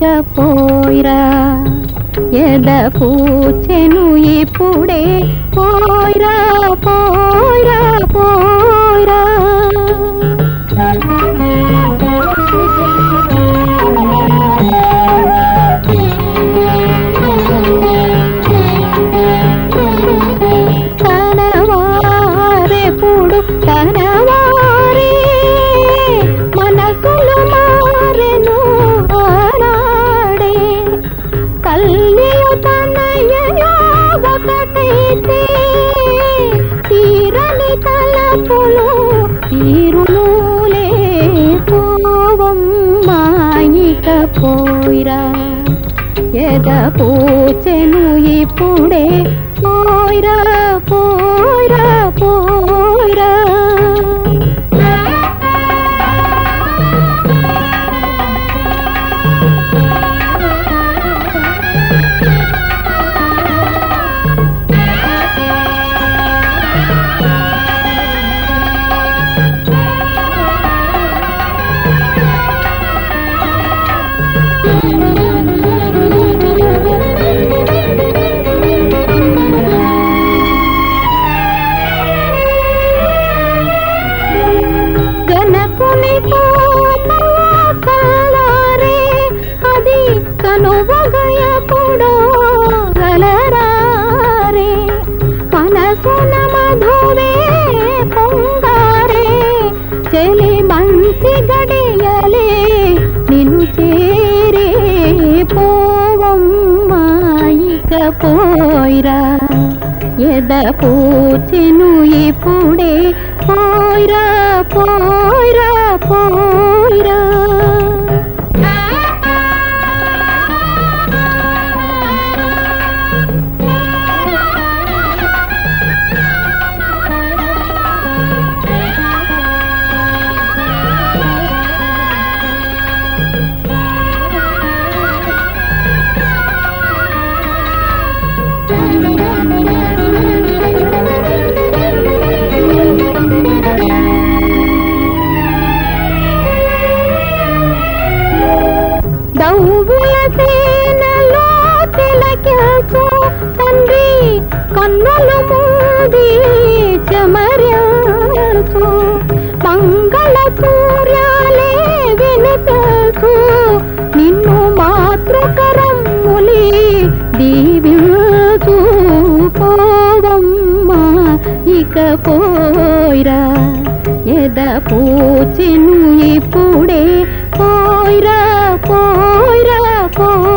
పోయిరా ఎద పూచెను ఇప్పుడే పోయిరా పోయిరా పోయిరా తనవారెప్పుడు తనవారే మనసులు మారెను ఆనాడే కల్లియు తనయయో ఒకటైతే తీరని తలపులు తీరునులే పోవమ్మాయిక పోయిరా ఎద పూచెను ఇప్పుడే పోయిరా పోయిరా పోయిరా గనకుని కాలారే అది కనువగయకుడో గలరారే మనసున మధువే పొంగారే చెలి మంచి గడియలే నిన్ను చేరే పోవమ్మాయిక పోయిరా ఎద పూచెను ఇప్పుడే పోయిరా పోయిరా పోయిరా దౌవుల సేనలో తిలకిల్చు తండ్రి కన్నులు మూది చెమర్యాల్చు మంగళ సూర్యాలే వినిపించు నిన్ను మాతృకరమ్ములి దీవించు పోవమ్మా ఇక పోయిరా ఎద పూచెను ఇప్పుడే పోయిరా పోయిరా పో